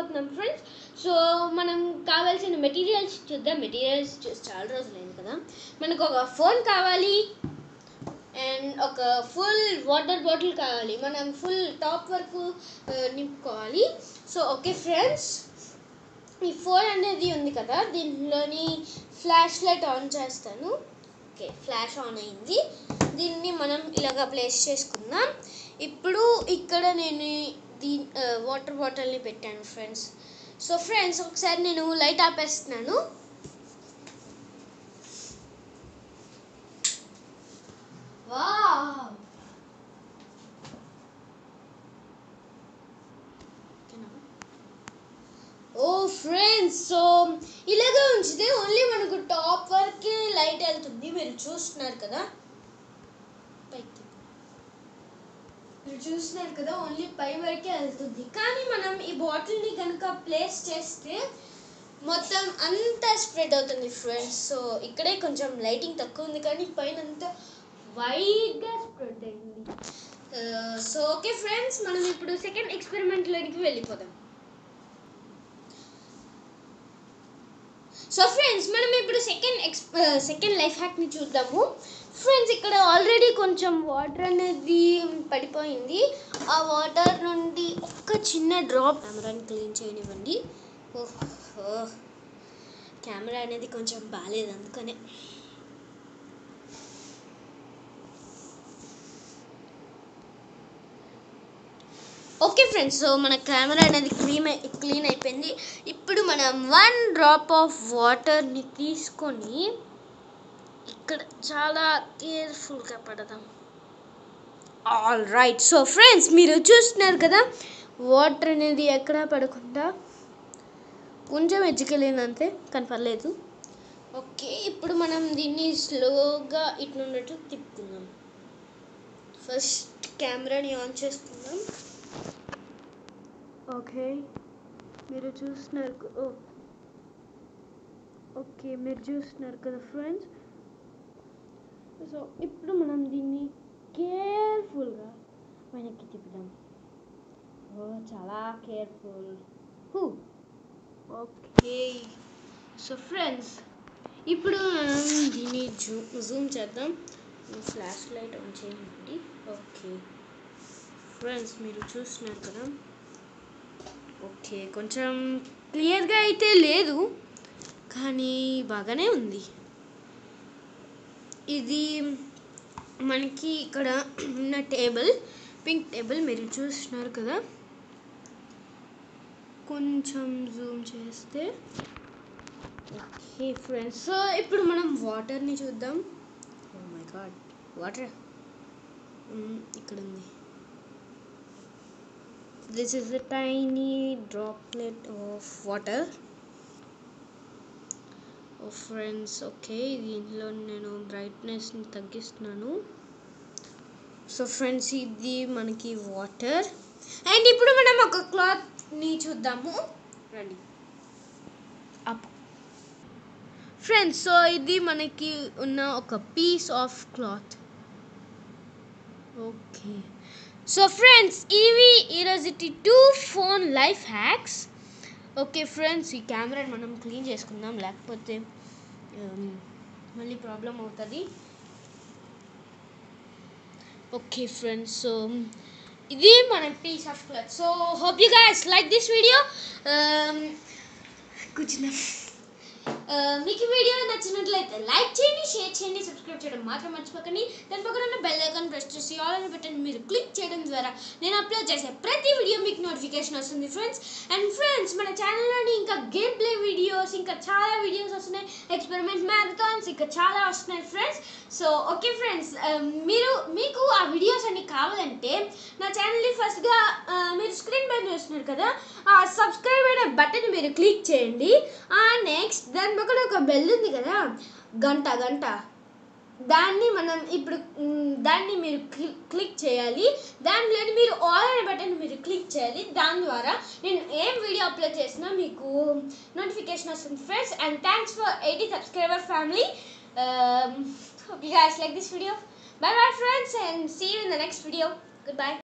వెళ్ళిపోతున్నాం friends so మనం కావాల్సిన మెటీరియల్స్ చూద్దాం మెటీరియల్స్ చూసి చాలా రోజులైంది కదా మనకు ఒక ఫోన్ కావాలి అండ్ ఒక ఫుల్ వాటర్ బాటిల్ కావాలి మనం ఫుల్ టాప్ వరకు ఆ, నింపుకోవాలి సో ఓకే ఫ్రెండ్స్ ఈ ఫోన్ అనేది ఉంది కదా దీనిలోని ఫ్లాష్ లైట్ ఆన్ చేస్తాను ఓకే ఫ్లాష్ ఆన్ అయింది దీన్ని మనం ఇలాగ ప్లేస్ చేసుకుందాం ఇప్పుడు ఇక్కడ నేను దీని వాటర్ బాటిల్ని పెట్టాను ఫ్రెండ్స్ సో ఫ్రెండ్స్ ఒకసారి నేను లైట్ ఆపేస్తున్నాను వావ్ ఓ ఫ్రెండ్స్ సో ఇలాగే ఉంచితే ఓన్లీ మనకు టాప్ వరకే లైట్ వెళ్తుంది మీరు చూస్తున్నారు కదా పైకి మీరు చూస్తున్నారు కదా ఓన్లీ పై వరకే వెళ్తుంది కానీ మనం ఈ బాటిల్ని కనుక ప్లేస్ చేస్తే మొత్తం అంతా స్ప్రెడ్ అవుతుంది ఫ్రెండ్స్ సో ఇక్కడే కొంచెం లైటింగ్ తక్కువ ఉంది కానీ పైన అంతా వైడ్గా స్ప్రెడ్ అయింది సో ఓకే ఫ్రెండ్స్ మనం ఇప్పుడు సెకండ్ ఎక్స్పెరిమెంట్లోనికి వెళ్ళిపోదాం సో ఫ్రెండ్స్ మనం ఇప్పుడు సెకండ్ ఎక్స్ సెకండ్ లైఫ్ హ్యాక్ని చూద్దాము ఫ్రెండ్స్ ఇక్కడ ఆల్రెడీ కొంచెం వాటర్ అనేది పడిపోయింది ఆ వాటర్ నుండి ఒక్క చిన్న డ్రాప్ కెమెరాని క్లీన్ చేయనివ్వండి ఓహో కెమెరా అనేది కొంచెం బాగాలేదు అందుకనే ఓకే ఫ్రెండ్స్ సో మన కెమెరా అనేది క్లీన్ క్లీన్ అయిపోయింది ఇప్పుడు మనం వన్ డ్రాప్ ఆఫ్ వాటర్ని తీసుకొని ఇక్కడ చాలా కేర్ఫుల్గా పడదాం ఆల్ రైట్ సో ఫ్రెండ్స్ మీరు చూస్తున్నారు కదా వాటర్ అనేది ఎక్కడా పడకుండా కొంచెం ఎజ్జుకెళ్ళిందంతే కానీ పర్లేదు ఓకే ఇప్పుడు మనం దీన్ని స్లోగా ఇటు ఉన్నట్టు తిప్పుకుందాం ఫస్ట్ కెమెరాని ఆన్ చేసుకుందాం ఓకే మీరు చూస్తున్నారు క- ఓ ఓకే మీరు చూస్తున్నారు కదా ఫ్రెండ్స్ సో ఇప్పుడు మనం దీన్ని కేర్ఫుల్గా వెనక్కి తిప్పుదాం ఓ చాలా కేర్ఫుల్ హూ ఓకే సో ఫ్రెండ్స్ ఇప్పుడు మనం దీన్ని జూ జూమ్ చేద్దాం ఫ్లాష్ లైట్ ఆన్ చేయండి ఓకే ఫ్రెండ్స్ మీరు చూస్తున్నారు కదా ఓకే కొంచెం క్లియర్గా అయితే లేదు కానీ బాగానే ఉంది ఇది మనకి ఇక్కడ ఉన్న టేబుల్ పింక్ టేబుల్ మీరు చూస్తున్నారు కదా కొంచెం జూమ్ చేస్తే ఓకే ఫ్రెండ్స్ సో ఇప్పుడు మనం వాటర్ని చూద్దాం ఓ మై గాడ్ వాటర్ ఇక్కడ ఉంది this is a tiny droplet of water ఓ ఫ్రెండ్స్ ఓకే దీంట్లో నేను బ్రైట్నెస్ని తగ్గిస్తున్నాను సో ఫ్రెండ్స్ ఇది మనకి వాటర్ అండ్ ఇప్పుడు మనం ఒక క్లాత్ని చూద్దాము రండి అప్ ఫ్రెండ్స్ సో ఇది మనకి ఉన్న ఒక piece of cloth okay so friends ఇవి ఈరోజు two phone life hacks okay friends ఈ కెమెరాని మనం క్లీన్ చేసుకుందాం లేకపోతే um, మళ్ళీ ప్రాబ్లం అవుతుంది ఓకే ఫ్రెండ్స్ సో ఇది మన piece of cloth so hope you guys like this video కూర్చున్నా మీకు ఈ వీడియో నచ్చినట్లయితే లైక్ చేయండి షేర్ చేయండి సబ్స్క్రైబ్ చేయడం మాత్రం మర్చిపోకండి దాని పక్కన ఉన్న బెల్ ఐకాన్ ప్రెస్ చేసి ఆల్ అని బటన్ మీరు క్లిక్ చేయడం ద్వారా నేను అప్లోడ్ చేసే ప్రతి వీడియో మీకు నోటిఫికేషన్ వస్తుంది ఫ్రెండ్స్ అండ్ ఫ్రెండ్స్ మన ఛానల్లోని ఇంకా గేమ్ ప్లే వీడియోస్ ఇంకా చాలా వీడియోస్ వస్తున్నాయి ఎక్స్పెరిమెంట్ మ్యారథాన్స్ ఇంకా చాలా వస్తున్నాయి ఫ్రెండ్స్ సో ఓకే ఫ్రెండ్స్ మీరు మీకు ఆ వీడియోస్ అన్ని కావాలంటే నా ఛానల్ని ఫస్ట్గా మీరు స్క్రీన్ పైన చూస్తున్నారు కదా ఆ సబ్స్క్రైబ్ అనే బటన్ మీరు క్లిక్ చేయండి ఆ నెక్స్ట్ దాని పక్కన ఒక బెల్ ఉంది కదా గంట గంట దాన్ని మనం ఇప్పుడు మ్, దాన్ని మీరు క్లి- క్లిక్ చేయాలి దాంట్లో మీరు ఆల్ అనే బటన్ మీరు క్లిక్ చేయాలి దాని ద్వారా నేను ఏం వీడియో అప్లోడ్ చేసినా మీకు నోటిఫికేషన్ వస్తుంది friends and thanks for eighty subscriber family hope you guys like this video bye bye friends and see you in the next video goodbye